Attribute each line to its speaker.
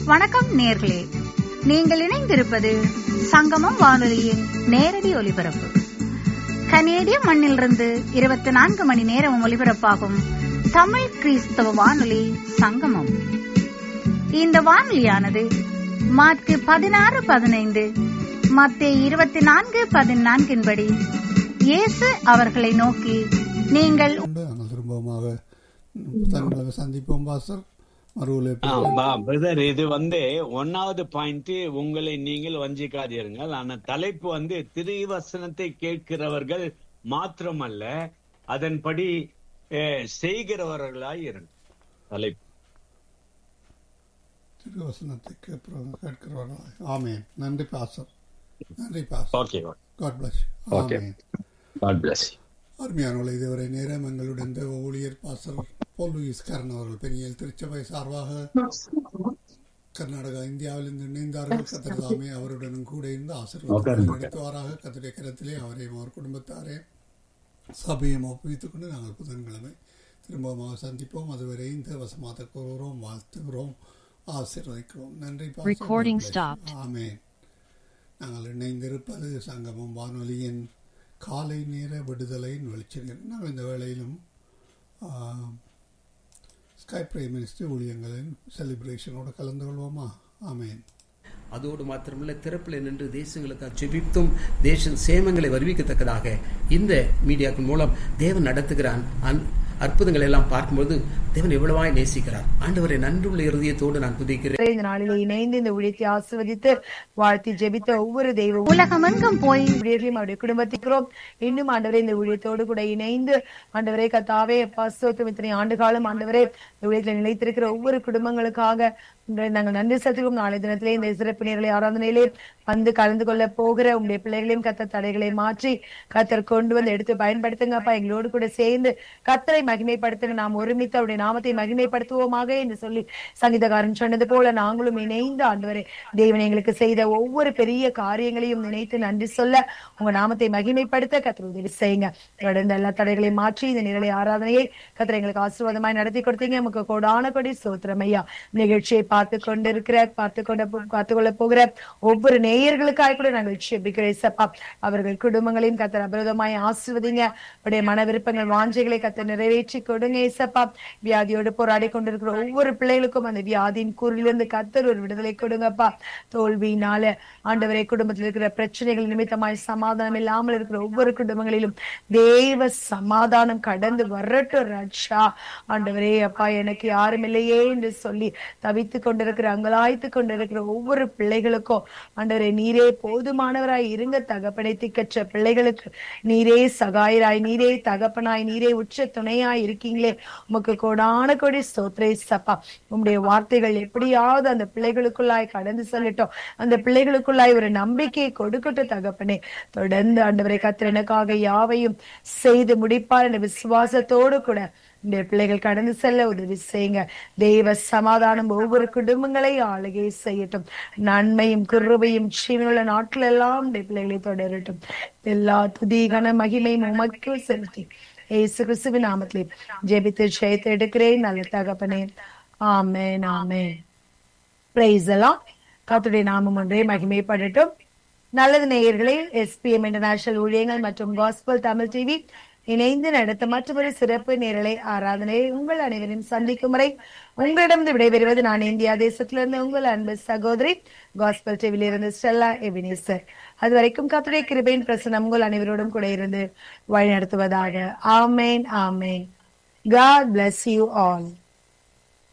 Speaker 1: வணக்கம் நேர்களே நீங்கள் இணைந்திருப்பது சங்கமம் வானொலியின் நேரடி ஒலிபரப்பு கனேடிய மண்ணிலிருந்து இருபத்தி நான்கு மணி நேரம் ஒலிபரப்பாகும் தமிழ் கிறிஸ்தவ வானொலி சங்கமம் இந்த வானொலியானது மார்க்கு பதினாறு பதினைந்து மத்திய இருபத்தி நான்கு பதினான்கின்படி இயேசு அவர்களை நோக்கி நீங்கள்
Speaker 2: உண்டு ஆனால் திரும்பமாக புத்தகங்களை சந்திப்போம் பாஸ்டர் மறுவலை
Speaker 3: பிரதர் இது வந்து ஒன்னாவது பாயிண்ட் உங்களை நீங்கள் வஞ்சிக்காதீர்கள் ஆனா தலைப்பு வந்து திருவசனத்தை கேட்கிறவர்கள் மாத்திரமல்ல அதன்படி அஹ், செய்கிறவர்களாய் இருங்க தலைப்பு
Speaker 2: திருவசனத்தை கேட்கிறவங்க கேட்கிறவர்களாய் ஆமேன் நன்றி பாஸ்டர் நன்றி pastor
Speaker 3: okay
Speaker 2: God bless
Speaker 3: Okay.
Speaker 2: ஆமேன்
Speaker 3: காட் பிளஸ்
Speaker 2: அருமையானவளை இதுவரை நேரம் எங்களுடன் தேவ ஊழியர் பாஸ்டர் போல் லூயிஸ் கரண் அவர்கள் பெரிய திருச்சபை சார்பாக கர்நாடகா இந்தியாவிலிருந்து இணைந்தார்கள் கத்திரதாமே அவருடனும் கூட இருந்து ஆசீர்வாதம் நடத்துவாராக கத்திரை கரத்திலே அவரையும் அவர் குடும்பத்தாரே சபையும் ஒப்புவித்துக் கொண்டு நாங்கள் புதன்கிழமை திரும்பமாக சந்திப்போம் அதுவரை இந்த வசமாக கூறுகிறோம் வாழ்த்துகிறோம் ஆசீர்வதிக்கிறோம் நன்றி pastor.
Speaker 4: Recording
Speaker 2: God bless.
Speaker 4: stopped.
Speaker 2: ஆமென் நாங்கள் இணைந்திருப்பது சங்கமம் வானொலியின் காலை நேர விடுதலையின் வெளிச்சங்கள் நாங்கள் இந்த வேளையிலும் ஸ்கை பிரைம் மினிஸ்டர் ஊழியங்களின் செலிப்ரேஷனோடு கலந்து கொள்வோமா ஆமேன்
Speaker 5: அதோடு மாத்திரமல்ல திறப்பில் நின்று தேசங்களுக்காக ஜெபித்தும் தேச சேமங்களை வருவிக்கத்தக்கதாக இந்த மீடியாக்கள் மூலம் தேவன் நடத்துகிறான் அன்- அற்புதங்களை எல்லாம் பார்க்கும்போது தேவன் எவ்வளவாய் நேசிக்கிறார் ஆண்டவரை நன்றுள்ள இருதயத்தோடு நான் துதிக்கிறேன்
Speaker 6: இந்த நாளிலே இணைந்து இந்த ஊழியத்தை ஆசிர்வதித்து வாழ்த்தி ஜெபித்த ஒவ்வொரு தெய்வ
Speaker 1: உலகமெங்கும் போய்
Speaker 6: ஊழியர்களையும் அவருடைய குடும்பத்திற்கிறோம் இன்னும் ஆண்டவரே இந்த ஊழியத்தோடு கூட இணைந்து ஆண்டவரே கத்தாவே பாஸ்தோத்தம் இத்தனை ஆண்டு காலம் ஆண்டவரே இந்த ஊழியத்தில் நிலைத்திருக்கிற ஒவ்வொரு குடும்பங்களுக்காக உங்களை நாங்கள் நன்றி செலுத்துகிறோம் நாளை தினத்திலே இந்த சிறப்பு நேரலை ஆராதனையிலே வந்து கலந்து கொள்ள போகிற உங்களுடைய பிள்ளைகளையும் கத்த தடைகளை மாற்றி கத்தர் கொண்டு வந்து எடுத்து பயன்படுத்துங்கப்பா எங்களோடு கூட சேர்ந்து கத்தரை மகிமைப்படுத்துங்க நாம் ஒருமித்து அவருடைய நாமத்தை மகிமைப்படுத்துவோமாக என்று சொல்லி சங்கீதக்காரன் சொன்னது போல நாங்களும் இணைந்து ஆண்டவரே தேவன் எங்களுக்கு செய்த ஒவ்வொரு பெரிய காரியங்களையும் நினைத்து நன்றி சொல்ல உங்க நாமத்தை மகிமைப்படுத்த கத்தர் உதவி செய்யுங்க தொடர்ந்து எல்லா தடைகளையும் மாற்றி இந்த நிரலை ஆராதனையை கத்தர் எங்களுக்கு ஆசீர்வாதமாய் நடத்தி கொடுத்தீங்க நமக்கு கோடான கொடி சோத்திரம் ஐயா நிகழ்ச்சியை பார்த்து கொண்டிருக்கிற பார்த்து கொண்ட பார்த்து கொள்ள போகிற ஒவ்வொரு நேயர்களுக்காக கூட நாங்கள் செபிக்கிறேன் சப்பா அவர்கள் குடும்பங்களையும் கத்தர் அபிரதமாய் ஆசிர்வதிங்க அவருடைய மன விருப்பங்கள் வாஞ்சைகளை கத்தர் நிறைவேற்றி கொடுங்க ஏசப்பா வியாதியோடு போராடி கொண்டிருக்கிற ஒவ்வொரு பிள்ளைகளுக்கும் அந்த வியாதியின் கூறிலிருந்து கத்தர் ஒரு விடுதலை கொடுங்கப்பா தோல்வியினால ஆண்டவரை குடும்பத்தில் இருக்கிற பிரச்சனைகள் நிமித்தமாய் சமாதானம் இல்லாமல் இருக்கிற ஒவ்வொரு குடும்பங்களிலும் தேவ சமாதானம் கடந்து வரட்டும் ரட்சா ஆண்டவரே அப்பா எனக்கு யாரும் இல்லையே என்று சொல்லி தவித்து கொண்டிருக்கிற அங்கலாய்த்து கொண்டிருக்கிற ஒவ்வொரு பிள்ளைகளுக்கும் ஆண்டவரே நீரே போதுமானவராய் இருங்க தகப்பனை திக்கற்ற பிள்ளைகளுக்கு நீரே சகாயராய் நீரே தகப்பனாய் நீரே உச்ச துணையாய் இருக்கீங்களே உமக்கு கோடான கொடி ஸ்தோத்ரே சப்பா உம்முடைய வார்த்தைகள் எப்படியாவது அந்த பிள்ளைகளுக்குள்ளாய் கடந்து செல்லட்டும் அந்த பிள்ளைகளுக்குள்ளாய் ஒரு நம்பிக்கையை கொடுக்கட்டும் தகப்பனே தொடர்ந்து ஆண்டவரை கத்திர எனக்காக யாவையும் செய்து முடிப்பார் என்ற விசுவாசத்தோடு கூட இந்த பிள்ளைகள் கடந்து செல்ல உதவி செய்யுங்க தெய்வ சமாதானம் ஒவ்வொரு குடும்பங்களை ஆளுகை செய்யட்டும் நன்மையும் கிருபையும் ஜீவனுள்ள நாட்கள் எல்லாம் இந்த பிள்ளைகளை தொடரட்டும் எல்லா துதி கன மகிமையும் உமக்கு செலுத்தி ஏசு கிறிஸ்துவின் நாமத்திலே ஜெபித்து ஜெயத்தை எடுக்கிறேன் நல்ல தகப்பனே ஆமென் ஆமென் பிரைஸ் எல்லாம் கர்த்தருடைய நாமம் ஒன்றே மகிமைப்படட்டும் நல்லது நேயர்களே எஸ்பிஎம் இன்டர்நேஷனல் ஊழியங்கள் மற்றும் காஸ்பல் தமிழ் டிவி இணைந்து நடத்த மற்றொரு சிறப்பு நேரலை ஆராதனையை உங்கள் அனைவரையும் சந்திக்கும் வரை உங்களிடம் விடைபெறுவது நான் இந்தியா தேசத்திலிருந்து உங்கள் அன்பு சகோதரி காஸ்பல் டிவியில் இருந்து ஸ்டெல்லா எபினேசர் அது வரைக்கும் கத்துடைய கிருபையின் பிரசனம் உங்கள் அனைவரோடும் கூட இருந்து வழிநடத்துவதாக ஆமேன் ஆமேன் God bless you all.